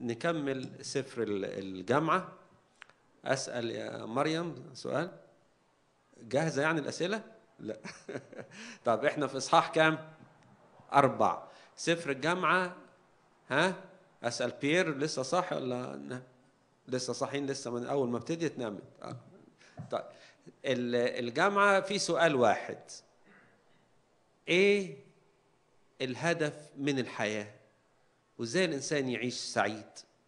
نكمل سفر ال- الجامعة أسأل يا مريم سؤال جاهزة يعني الأسئلة؟ لا طب احنا في إصحاح كام؟ أربع سفر الجامعة ها؟ أسأل بيير لسه صاحي ولا ن- لسه صاحيين لسه من أول ما ابتدي تنام آه. طيب ال- الجامعة في سؤال واحد إيه الهدف من الحياة؟ وإزاي الإنسان يعيش سعيد؟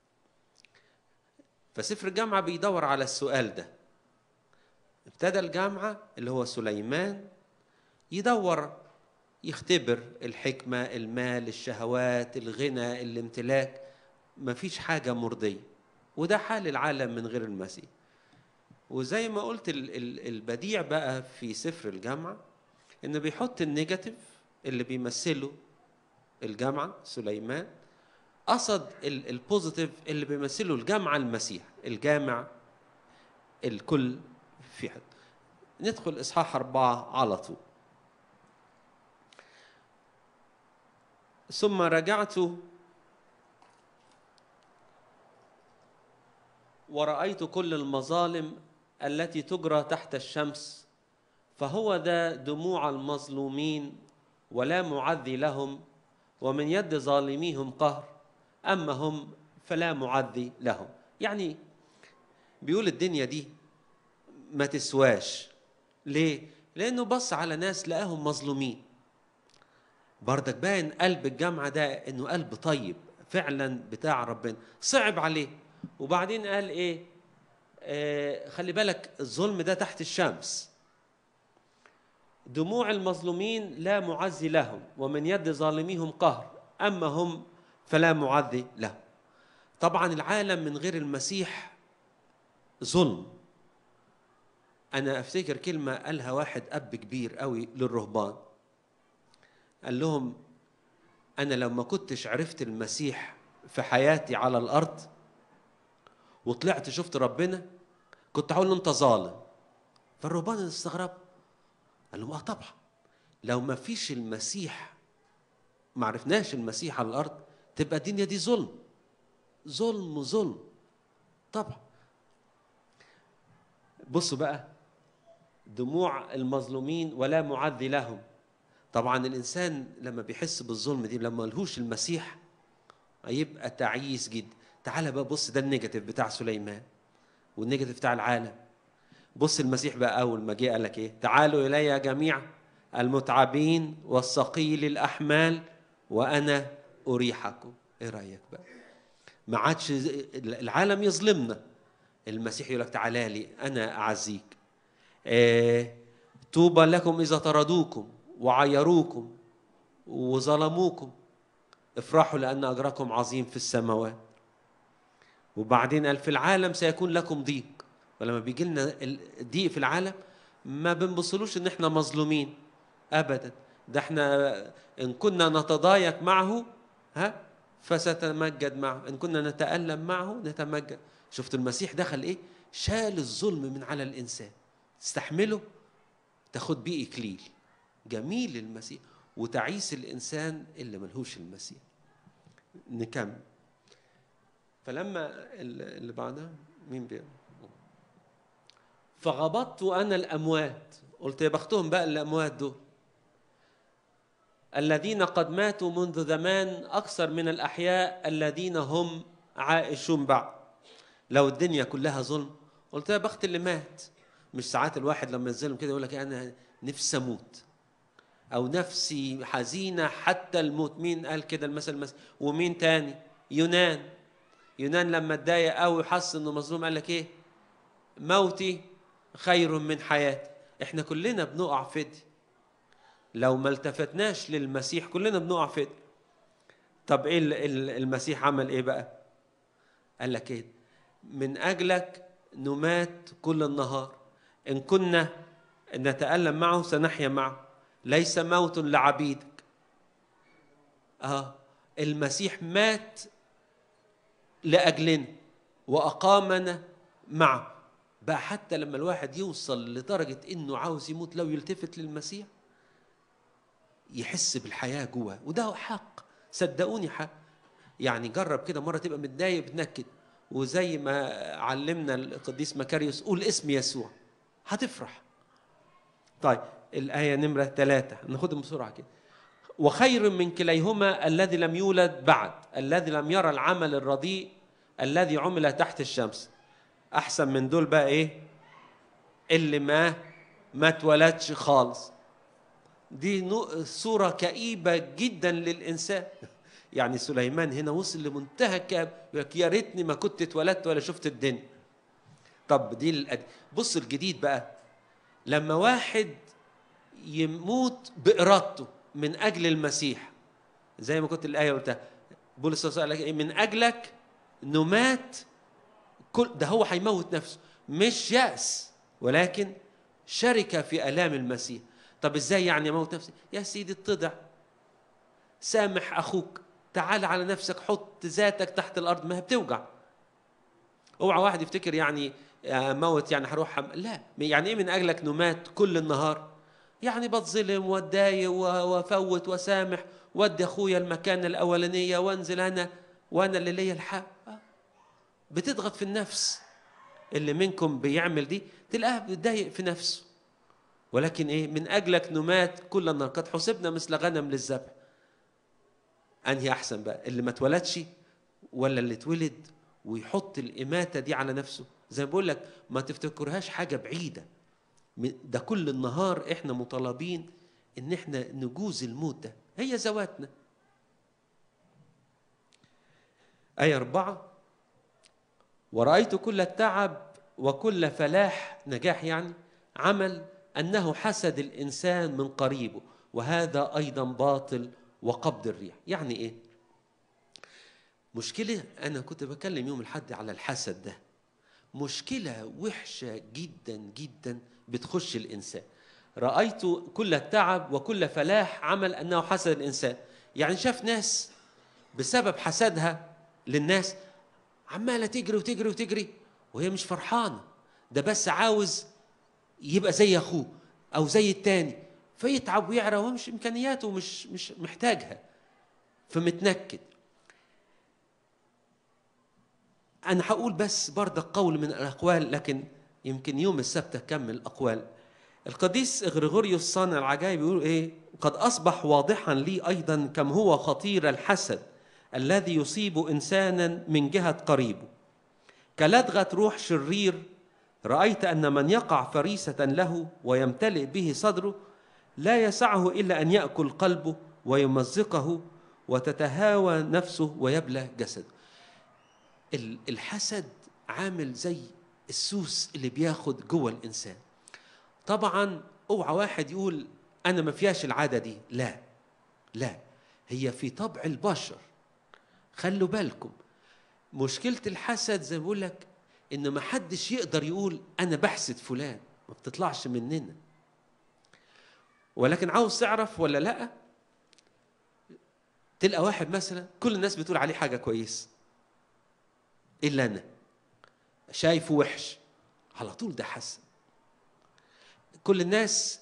فسفر الجامعة بيدور على السؤال ده ابتدى الجامعة اللي هو سليمان يدور يختبر الحكمة المال الشهوات الغنى الامتلاك مفيش حاجة مرضية وده حال العالم من غير المسيح وزي ما قلت ال- ال- البديع بقى في سفر الجامعة إنه بيحط النيجاتيف اللي بيمثله الجامعة سليمان قصد ال- البوزيتيف اللي بيمثله الجامعة المسيح الجامع الكل في حد ندخل إصحاح أربعة على طول ثم رجعت ورأيت كل المظالم التي تجرى تحت الشمس فهو ذا دموع المظلومين ولا معذي لهم ومن يد ظالميهم قهر أما هم فلا معذي لهم يعني بيقول الدنيا دي ما تسواش ليه؟ لأنه بص على ناس لقاهم مظلومين بردك باين قلب الجامعة ده إنه قلب طيب فعلا بتاع ربنا صعب عليه وبعدين قال إيه؟ آه خلي بالك الظلم ده تحت الشمس دموع المظلومين لا معزي لهم ومن يد ظالميهم قهر أما هم فلا معزي لهم طبعا العالم من غير المسيح ظلم أنا أفتكر كلمة قالها واحد أب كبير قوي للرهبان قال لهم أنا لو ما كنتش عرفت المسيح في حياتي على الأرض وطلعت شفت ربنا كنت هقول له أنت ظالم فالرهبان استغرب قال لهم اه طبعا لو ما فيش المسيح ما عرفناش المسيح على الارض تبقى الدنيا دي ظلم ظلم ظلم طبعا بصوا بقى دموع المظلومين ولا معذي لهم طبعا الانسان لما بيحس بالظلم دي لما ملهوش المسيح هيبقى تعيس جدا تعال بقى بص ده النيجاتيف بتاع سليمان والنيجاتيف بتاع العالم بص المسيح بقى اول ما جه قال لك ايه تعالوا الي جميع المتعبين والثقيل الاحمال وانا اريحكم ايه رايك بقى ما عادش العالم يظلمنا المسيح يقول لك تعالى لي انا اعزيك آه طوبى لكم اذا طردوكم وعيروكم وظلموكم افرحوا لان اجركم عظيم في السماوات وبعدين قال في العالم سيكون لكم ضيق ولما بيجي لنا الضيق في العالم ما بنبصلوش ان احنا مظلومين ابدا ده احنا ان كنا نتضايق معه ها فستمجد معه ان كنا نتالم معه نتمجد شفت المسيح دخل ايه شال الظلم من على الانسان تستحمله تاخد بيه اكليل جميل المسيح وتعيس الانسان اللي ملهوش المسيح نكمل فلما اللي بعدها مين بيعمل فغبطت انا الاموات قلت يا بختهم بقى الاموات دول الذين قد ماتوا منذ زمان اكثر من الاحياء الذين هم عائشون بعد لو الدنيا كلها ظلم قلت يا بخت اللي مات مش ساعات الواحد لما يظلم كده يقول لك انا نفسي اموت او نفسي حزينه حتى الموت مين قال كده المثل المثل ومين تاني يونان يونان لما اتضايق قوي وحس انه مظلوم قال لك ايه موتي خير من حياتي احنا كلنا بنقع في دي لو ما التفتناش للمسيح كلنا بنقع في دي طب ايه المسيح عمل ايه بقى قال لك ايه من اجلك نمات كل النهار ان كنا نتالم معه سنحيا معه ليس موت لعبيدك اه المسيح مات لاجلنا واقامنا معه بقى حتى لما الواحد يوصل لدرجة إنه عاوز يموت لو يلتفت للمسيح يحس بالحياة جواه وده حق صدقوني حق يعني جرب كده مره تبقى متضايق بتنكد وزي ما علمنا القديس مكاريوس قول اسم يسوع هتفرح طيب الآية نمرة ثلاثة ناخدهم بسرعة كده وخير من كليهما الذي لم يولد بعد الذي لم يرى العمل الرديء الذي عمل تحت الشمس أحسن من دول بقى إيه اللي ما ما اتولدش خالص دي صورة كئيبة جدا للإنسان يعني سليمان هنا وصل لمنتهى الكآبة يا ريتني ما كنت اتولدت ولا شفت الدنيا طب دي الأد... بص الجديد بقى لما واحد يموت بإرادته من أجل المسيح زي ما كنت الآية قلتها بولس قال لك إيه؟ من أجلك نمات كل ده هو هيموت نفسه مش يأس ولكن شركة في آلام المسيح طب ازاي يعني يموت نفسي يا سيدي اتضع سامح أخوك تعال على نفسك حط ذاتك تحت الأرض ما هي بتوجع اوعى واحد يفتكر يعني موت يعني هروح لا يعني ايه من اجلك نمات كل النهار يعني بتظلم واتضايق وافوت وسامح وادي اخويا المكانه الاولانيه وانزل انا وانا اللي ليا الحق بتضغط في النفس اللي منكم بيعمل دي تلاقاه بيتضايق في نفسه ولكن ايه من اجلك نمات كل النهار قد حسبنا مثل غنم للذبح انهي احسن بقى اللي ما اتولدش ولا اللي اتولد ويحط الاماته دي على نفسه زي ما بقول لك ما تفتكرهاش حاجه بعيده ده كل النهار احنا مطالبين ان احنا نجوز الموت ده هي ذواتنا آية أربعة ورأيت كل التعب وكل فلاح نجاح يعني عمل أنه حسد الإنسان من قريبه وهذا أيضا باطل وقبض الريح يعني إيه؟ مشكلة أنا كنت بكلم يوم الحد على الحسد ده مشكلة وحشة جدا جدا بتخش الإنسان رأيت كل التعب وكل فلاح عمل أنه حسد الإنسان يعني شاف ناس بسبب حسدها للناس عمالة تجري وتجري وتجري وهي مش فرحانة ده بس عاوز يبقى زي أخوه أو زي التاني فيتعب ويعرى وهو مش إمكانياته مش مش محتاجها فمتنكد أنا هقول بس برضه قول من الأقوال لكن يمكن يوم السبت أكمل الأقوال القديس غريغوريوس صانع العجائب يقول إيه قد أصبح واضحا لي أيضا كم هو خطير الحسد الذي يصيب إنسانا من جهة قريبه كلدغة روح شرير رأيت أن من يقع فريسة له ويمتلئ به صدره لا يسعه إلا أن يأكل قلبه ويمزقه وتتهاوى نفسه ويبلى جسده الحسد عامل زي السوس اللي بياخد جوه الانسان طبعا اوعى واحد يقول انا ما فيهاش العاده دي لا لا هي في طبع البشر خلوا بالكم مشكله الحسد زي ما بقول لك ان ما حدش يقدر يقول انا بحسد فلان ما بتطلعش مننا ولكن عاوز تعرف ولا لا تلقى واحد مثلا كل الناس بتقول عليه حاجه كويسه الا انا شايفه وحش على طول ده حسد كل الناس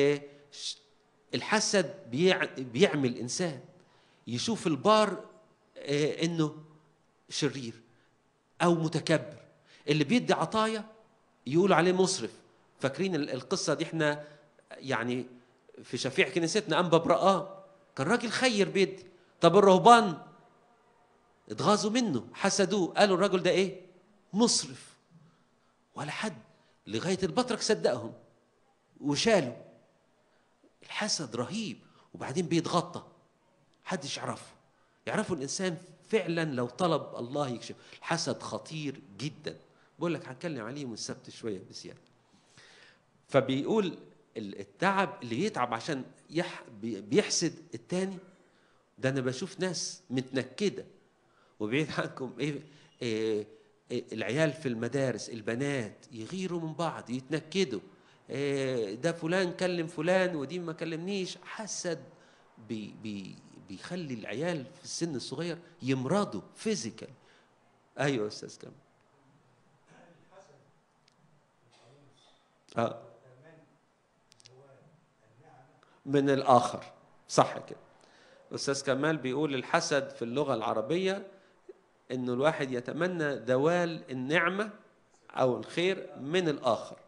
الحسد بيعمل انسان يشوف البار انه شرير او متكبر اللي بيدي عطايا يقولوا عليه مسرف فاكرين القصه دي احنا يعني في شفيع كنيستنا انبا برقاه كان راجل خير بيدي طب الرهبان اتغاظوا منه حسدوه قالوا الرجل ده ايه مصرف ولا حد لغايه البطرك صدقهم وشالوا الحسد رهيب وبعدين بيتغطى حدش يعرفه يعرفوا الانسان فعلا لو طلب الله يكشف الحسد خطير جدا بقول لك هنتكلم عليه من السبت شويه بزياده فبيقول التعب اللي يتعب عشان يح بيحسد التاني ده انا بشوف ناس متنكده وبعيد عنكم إيه, إيه, إيه العيال في المدارس البنات يغيروا من بعض يتنكدوا إيه ده فلان كلم فلان ودي ما كلمنيش حسد بي بي بيخلي العيال في السن الصغير يمرضوا فيزيكال ايوه يا استاذ كمال اه من الاخر صح كده استاذ كمال بيقول الحسد في اللغه العربيه انه الواحد يتمنى زوال النعمه او الخير من الاخر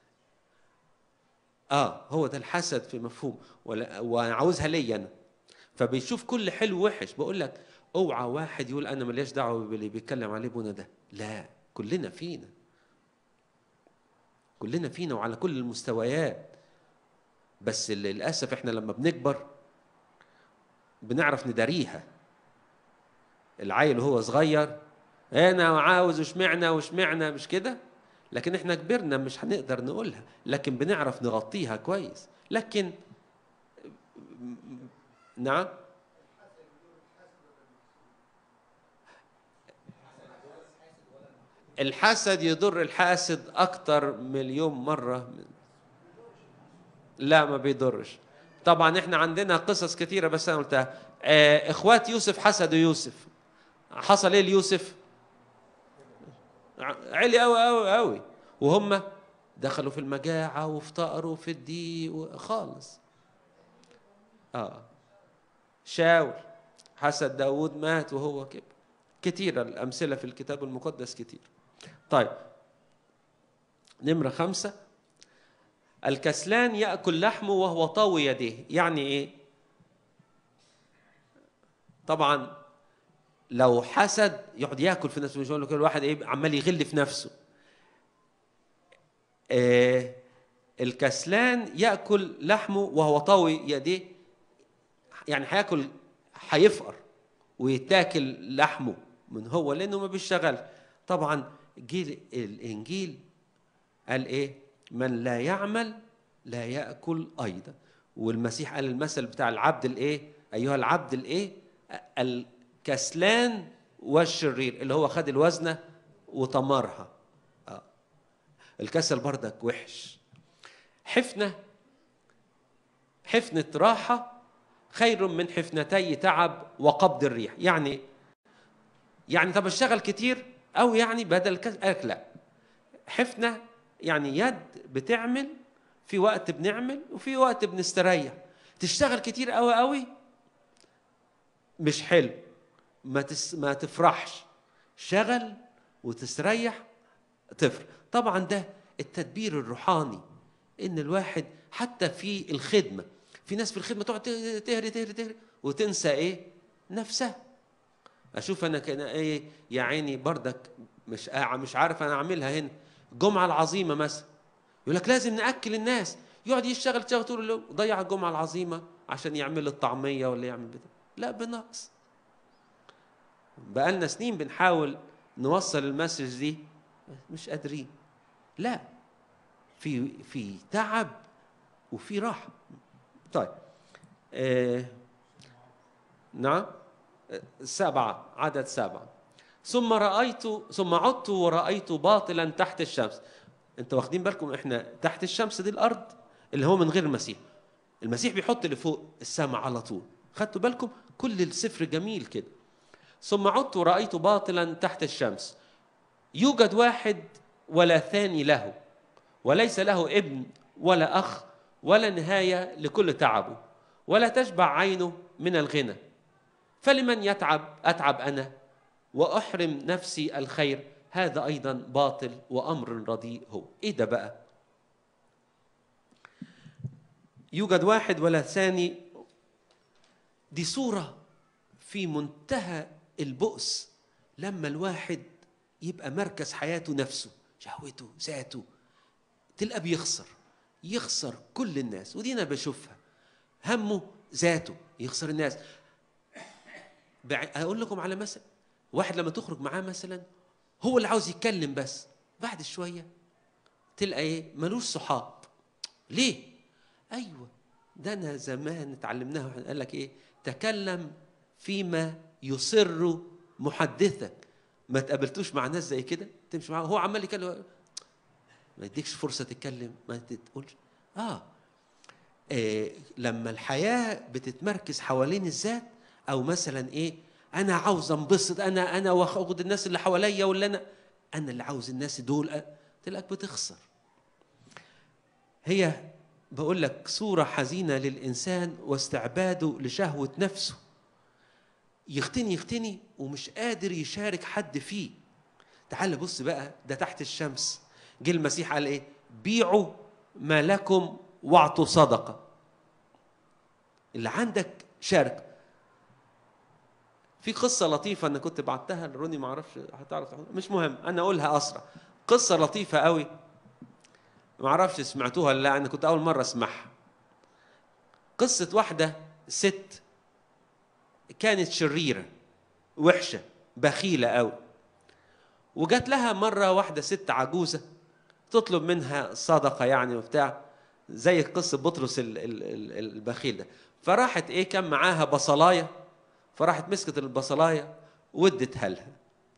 اه هو ده الحسد في مفهوم ولا وانا عاوزها ليا انا فبيشوف كل حلو وحش بقول لك اوعى واحد يقول انا ملياش دعوه باللي بيتكلم عليه ابونا ده لا كلنا فينا كلنا فينا وعلى كل المستويات بس للاسف احنا لما بنكبر بنعرف نداريها العيل وهو صغير انا عاوز وشمعنا وشمعنا مش كده لكن احنا كبرنا مش هنقدر نقولها لكن بنعرف نغطيها كويس لكن نعم الحسد يضر الحاسد اكتر مليون مره لا ما بيضرش طبعا احنا عندنا قصص كثيره بس انا قلتها اه اخوات يوسف حسدوا يوسف حصل ايه ليوسف علي قوي قوي قوي وهم دخلوا في المجاعه وافتقروا في الضيق خالص اه شاول حسد داود مات وهو كبر كتيرة الأمثلة في الكتاب المقدس كتير طيب نمرة خمسة الكسلان يأكل لحمه وهو طاوي يديه يعني إيه طبعا لو حسد يقعد ياكل في نفسه مش كل واحد ايه عمال يغل في نفسه آه الكسلان ياكل لحمه وهو طاوي يديه يعني هياكل هيفقر ويتاكل لحمه من هو لانه ما بيشتغلش طبعا جيل الانجيل قال ايه من لا يعمل لا ياكل ايضا والمسيح قال المثل بتاع العبد الايه ايها العبد الايه الكسلان والشرير اللي هو خد الوزنه وطمرها آه. الكسل بردك وحش حفنه حفنه راحه خير من حفنتي تعب وقبض الريح يعني يعني طب اشتغل كتير او يعني بدل كذا لا حفنه يعني يد بتعمل في وقت بنعمل وفي وقت بنستريح تشتغل كتير قوي قوي مش حلو ما تس ما تفرحش شغل وتستريح تفرح طبعا ده التدبير الروحاني ان الواحد حتى في الخدمه في ناس في الخدمه تقعد تهري تهري تهري وتنسى ايه نفسها اشوف انا كان ايه يا عيني بردك مش مش عارف انا اعملها هنا الجمعه العظيمه مثلا يقول لك لازم ناكل الناس يقعد يشتغل يشتغل طول اليوم ضيع الجمعه العظيمه عشان يعمل الطعميه ولا يعمل بتاع لا بنقص بقالنا سنين بنحاول نوصل المسج دي مش قادرين لا في في تعب وفي راحه طيب آه نعم سبعة عدد سبعة ثم رأيت ثم عدت ورأيت باطلا تحت الشمس انتوا واخدين بالكم احنا تحت الشمس دي الأرض اللي هو من غير المسيح المسيح بيحط اللي فوق السماء على طول خدتوا بالكم كل السفر جميل كده ثم عدت ورأيت باطلا تحت الشمس يوجد واحد ولا ثاني له وليس له ابن ولا أخ ولا نهاية لكل تعبه ولا تشبع عينه من الغنى فلمن يتعب أتعب أنا وأحرم نفسي الخير هذا أيضا باطل وأمر رديء هو إيه ده بقى يوجد واحد ولا ثاني دي صورة في منتهى البؤس لما الواحد يبقى مركز حياته نفسه شهوته ذاته تلقى بيخسر يخسر كل الناس ودي انا بشوفها همه ذاته يخسر الناس اقول لكم على مثل واحد لما تخرج معاه مثلا هو اللي عاوز يتكلم بس بعد شويه تلقى ايه ملوش صحاب ليه ايوه ده انا زمان اتعلمناها قال لك ايه تكلم فيما يصر محدثك ما تقابلتوش مع ناس زي كده تمشي معاه هو عمال يتكلم ما يديكش فرصه تتكلم ما تقولش آه. اه لما الحياه بتتمركز حوالين الذات او مثلا ايه انا عاوز انبسط انا انا واخد الناس اللي حواليا ولا انا انا اللي عاوز الناس دول تلاقيك بتخسر هي بقول لك صوره حزينه للانسان واستعباده لشهوه نفسه يختني يختني ومش قادر يشارك حد فيه تعال بص بقى ده تحت الشمس جه المسيح قال ايه بيعوا ما لكم واعطوا صدقه اللي عندك شارك في قصه لطيفه انا كنت بعتها لروني ما اعرفش هتعرف مش مهم انا اقولها اسرع قصه لطيفه قوي ما اعرفش سمعتوها ولا لا انا كنت اول مره اسمعها قصه واحده ست كانت شريره وحشه بخيله قوي وجات لها مره واحده ست عجوزه تطلب منها صدقه يعني وبتاع زي قصه بطرس ال- ال- ال- البخيل ده فراحت ايه كان معاها بصلايه فراحت مسكت البصلايه وادتها لها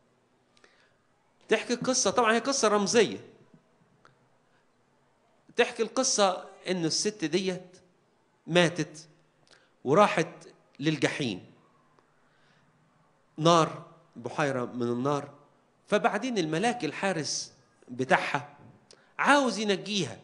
تحكي القصه طبعا هي قصه رمزيه تحكي القصه ان الست ديت ماتت وراحت للجحيم نار بحيره من النار فبعدين الملاك الحارس بتاعها عاوز ينجيها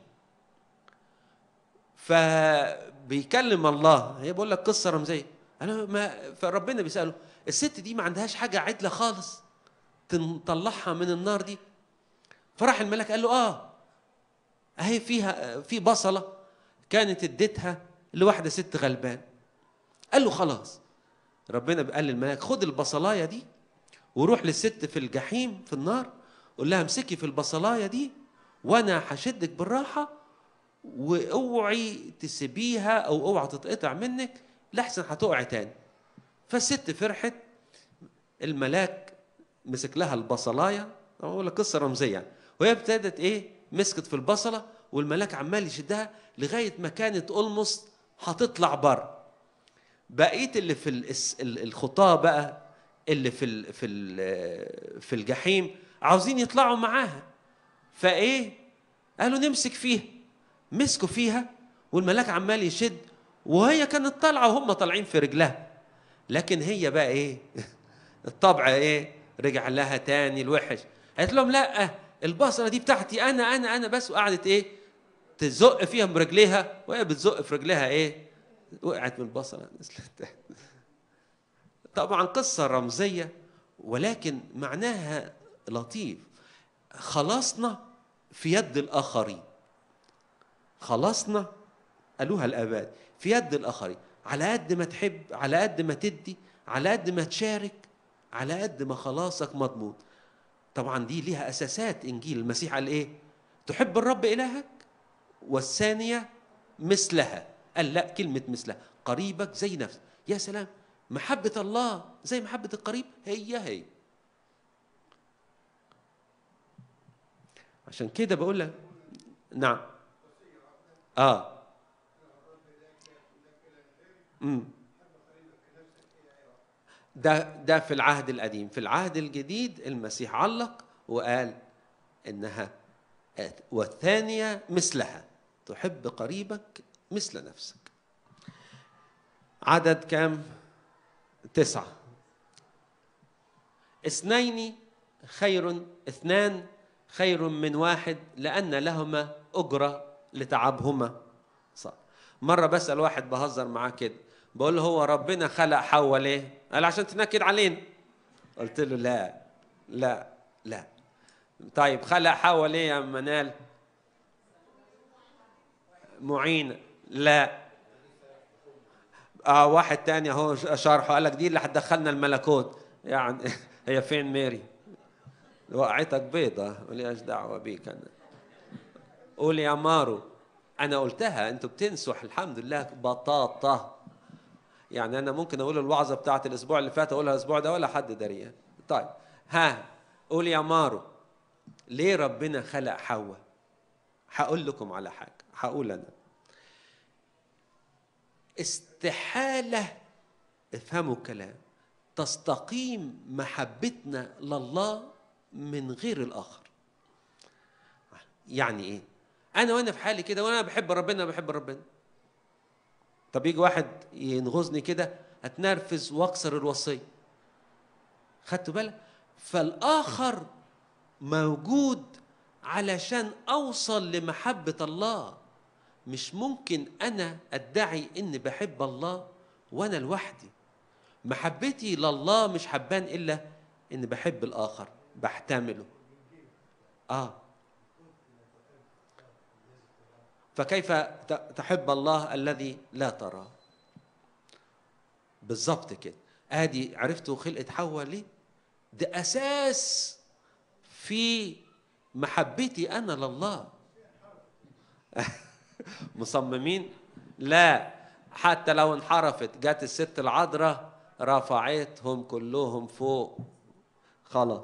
فبيكلم الله هي بقول لك قصه رمزيه انا ما فربنا بيساله الست دي ما عندهاش حاجه عدله خالص تطلعها من النار دي فراح الملاك قال له اه اهي فيها في بصله كانت اديتها لواحده ست غلبان قال له خلاص ربنا قال للملاك خد البصلايه دي وروح للست في الجحيم في النار قول لها امسكي في البصلايه دي وانا هشدك بالراحه واوعي تسيبيها او اوعى تتقطع منك لحسن هتقعي تاني فالست فرحت الملاك مسك لها البصلايه طبعا بقول لك قصه رمزيه يعني وهي ابتدت ايه مسكت في البصله والملاك عمال يشدها لغايه ما كانت اولموست هتطلع بره بقيه اللي في الس- ال- الخطاه بقى اللي في ال في ال في الجحيم عاوزين يطلعوا معاها فايه قالوا نمسك فيها مسكوا فيها والملاك عمال يشد وهي كانت طالعه وهم طالعين في رجلها لكن هي بقى ايه الطبع ايه رجع لها تاني الوحش قالت لهم لا البصره دي بتاعتي انا انا انا بس وقعدت ايه تزق فيها برجليها وهي بتزق في رجليها ايه وقعت من البصره نزلت طبعا قصه رمزيه ولكن معناها لطيف خلاصنا في يد الاخرين خلاصنا قالوها الاباء في يد الاخرين على قد ما تحب على قد ما تدي على قد ما تشارك على قد ما خلاصك مضمون طبعا دي ليها اساسات انجيل المسيح قال ايه تحب الرب الهك والثانيه مثلها قال لا كلمه مثلها قريبك زي نفسك يا سلام محبه الله زي محبه القريب هي هي عشان كده بقول لك نعم اه امم ده ده في العهد القديم في العهد الجديد المسيح علق وقال انها والثانيه مثلها تحب قريبك مثل نفسك عدد كام تسعة اثنين خير اثنان خير من واحد لأن لهما أجرة لتعبهما صح مرة بسأل واحد بهزر معاه كده بقول له هو ربنا خلق حواء ليه؟ قال عشان تنكد علينا قلت له لا لا لا طيب خلق حواء ليه يا منال؟ معينة لا اه واحد تاني اهو شرحه قال لك دي اللي هتدخلنا الملكوت يعني هي فين ميري؟ وقعتك بيضة ملياش دعوة بيك أنا قول يا مارو أنا قلتها أنتوا بتنسوا الحمد لله بطاطا يعني أنا ممكن أقول الوعظة بتاعت الأسبوع اللي فات أقولها الأسبوع ده ولا حد دريان طيب ها قول يا مارو ليه ربنا خلق حواء هقول لكم على حاجة هقول أنا استحالة افهموا الكلام تستقيم محبتنا لله من غير الاخر يعني ايه انا وانا في حالي كده وانا بحب ربنا بحب ربنا طب يجي واحد ينغزني كده اتنرفز واكسر الوصيه خدتوا بالك فالاخر موجود علشان اوصل لمحبه الله مش ممكن انا ادعي اني بحب الله وانا لوحدي محبتي لله مش حبان الا ان بحب الاخر بحتمله اه فكيف ت- تحب الله الذي لا تراه بالظبط كده ادي عرفتوا خلقه حواء ليه ده اساس في محبتي انا لله مصممين لا حتى لو انحرفت جت الست العذراء رفعتهم كلهم فوق خلاص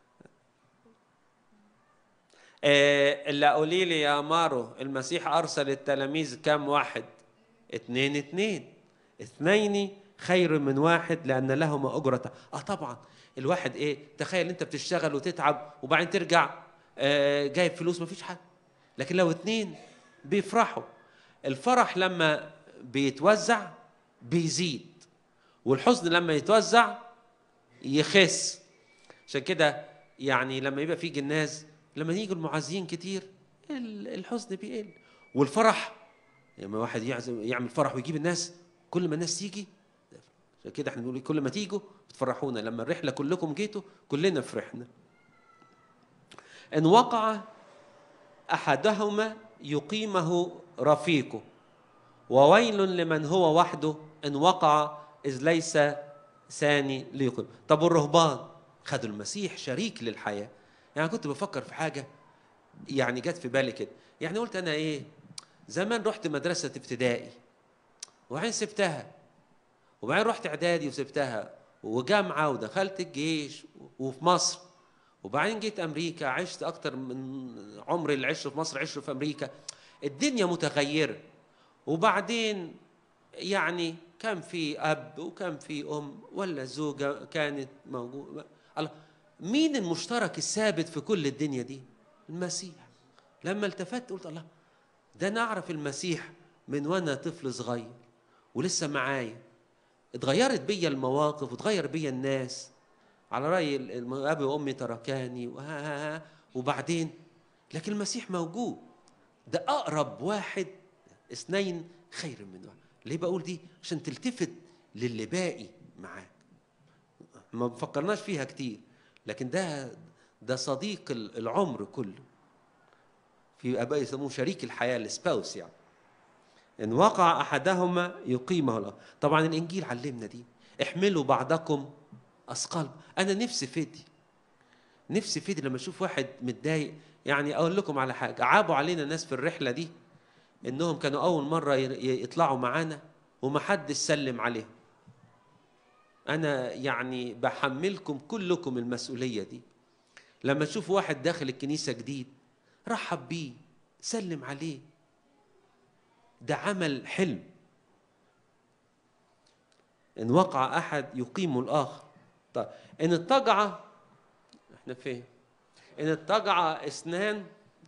آه، اللي قولي لي يا مارو المسيح ارسل التلاميذ كام واحد اتنين اتنين اثنين خير من واحد لان لهما اجرة اه طبعا الواحد ايه تخيل انت بتشتغل وتتعب وبعدين ترجع آه، جايب فلوس مفيش حد لكن لو اتنين بيفرحوا الفرح لما بيتوزع بيزيد والحزن لما يتوزع يخس عشان كده يعني لما يبقى في جناز لما يجوا المعزين كتير ال- الحزن بيقل والفرح لما واحد يعزم يعمل فرح ويجيب الناس كل ما الناس تيجي عشان كده احنا بنقول كل ما تيجوا بتفرحونا لما الرحله كلكم جيتوا كلنا فرحنا ان وقع احدهما يقيمه رفيقه وويل لمن هو وحده ان وقع اذ ليس ثاني ليقيم طب والرهبان خدوا المسيح شريك للحياه يعني كنت بفكر في حاجه يعني جت في بالي كده يعني قلت انا ايه زمان رحت مدرسه ابتدائي وبعدين سبتها وبعدين رحت اعدادي وسبتها وجامعه ودخلت الجيش وفي مصر وبعدين جيت امريكا عشت اكتر من عمري اللي عشته في مصر عشته في امريكا الدنيا متغيره وبعدين يعني كان في اب وكان في ام ولا زوجه كانت موجوده الله مين المشترك الثابت في كل الدنيا دي المسيح لما التفت قلت الله ده انا اعرف المسيح من وانا طفل صغير ولسه معايا اتغيرت بيا المواقف واتغير بيا الناس على راي ال- الم- ابي وامي تركاني وها ها ها وبعدين لكن المسيح موجود ده اقرب واحد اثنين خير من واحد ليه بقول دي عشان تلتفت للي باقي معاك ما فكرناش فيها كتير لكن ده ده صديق ال- العمر كله في اباء يسموه شريك الحياه السباوس يعني ان وقع احدهما يقيمه الله طبعا الانجيل علمنا دي احملوا بعضكم اثقال انا نفسي فدي نفسي فدي لما اشوف واحد متضايق يعني اقول لكم على حاجه عابوا علينا ناس في الرحله دي انهم كانوا اول مره ي- ي- يطلعوا معانا ومحدش سلم عليهم انا يعني بحملكم كلكم المسؤوليه دي لما تشوف واحد داخل الكنيسه جديد رحب بيه سلم عليه ده عمل حلم ان وقع احد يقيم الاخر طيب ان اضطجع احنا فين ان اضطجع اثنان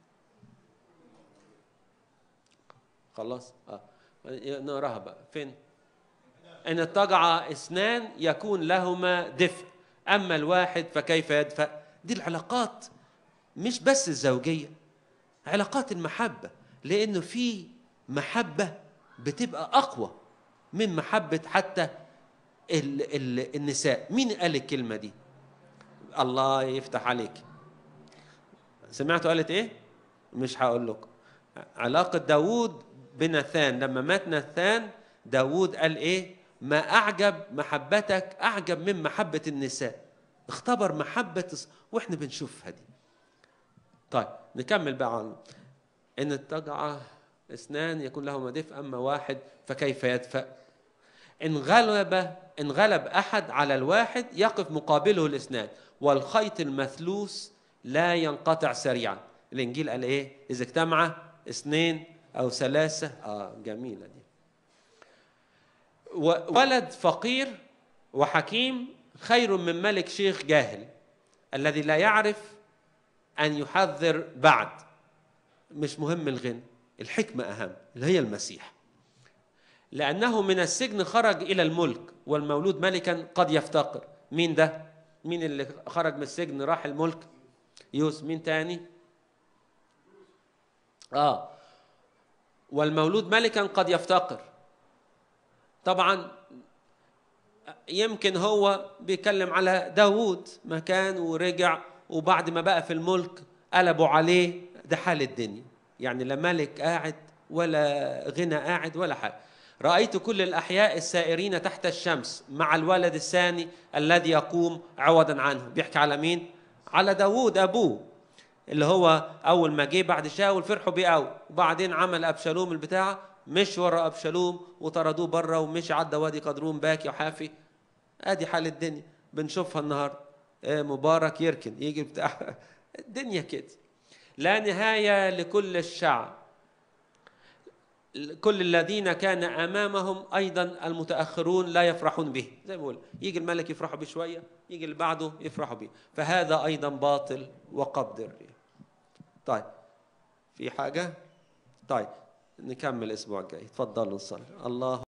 خلاص اه نقراها بقى فين ان اضطجع اثنان يكون لهما دفء اما الواحد فكيف يدفأ دي العلاقات مش بس الزوجيه علاقات المحبه لانه في محبه بتبقى اقوى من محبه حتى ال ال النساء مين قال الكلمه دي الله يفتح عليك سمعتوا قالت ايه مش هقول لكم علاقه داوود بناثان لما مات ناثان داوود قال ايه ما اعجب محبتك اعجب من محبه النساء اختبر محبه الص- واحنا بنشوفها دي طيب نكمل بقى عن ان اتجع اثنان يكون لهما دفء اما واحد فكيف يدفأ ان غلب ان غلب احد على الواحد يقف مقابله الاثنان والخيط المثلوث لا ينقطع سريعا الانجيل قال ايه اذا اجتمع اثنين او ثلاثه اه جميله دي و- ولد فقير وحكيم خير من ملك شيخ جاهل الذي لا يعرف ان يحذر بعد مش مهم الغنى الحكمه اهم اللي هي المسيح لأنه من السجن خرج إلى الملك والمولود ملكا قد يفتقر مين ده؟ مين اللي خرج من السجن راح الملك؟ يوسف مين تاني؟ آه والمولود ملكا قد يفتقر طبعا يمكن هو بيتكلم على داوود مكان ورجع وبعد ما بقى في الملك قلبوا عليه ده حال الدنيا يعني لا ملك قاعد ولا غنى قاعد ولا حاجة رأيت كل الأحياء السائرين تحت الشمس مع الولد الثاني الذي يقوم عوضا عنه بيحكي على مين؟ على داوود أبوه اللي هو أول ما جه بعد شاول فرحوا بيه قوي وبعدين عمل أبشالوم البتاع مش ورا أبشالوم وطردوه بره ومشي عدى وادي قدرون باكي وحافي ادي حال الدنيا بنشوفها النهارده إيه مبارك يركن يجي بتاع الدنيا كده لا نهايه لكل الشعب كل الذين كان امامهم ايضا المتاخرون لا يفرحون به زي ما بقول يجي الملك يفرحوا به شويه يجي اللي بعده يفرحوا به فهذا ايضا باطل وقبض الريح طيب في حاجه طيب نكمل الاسبوع الجاي تفضلوا نصلي الله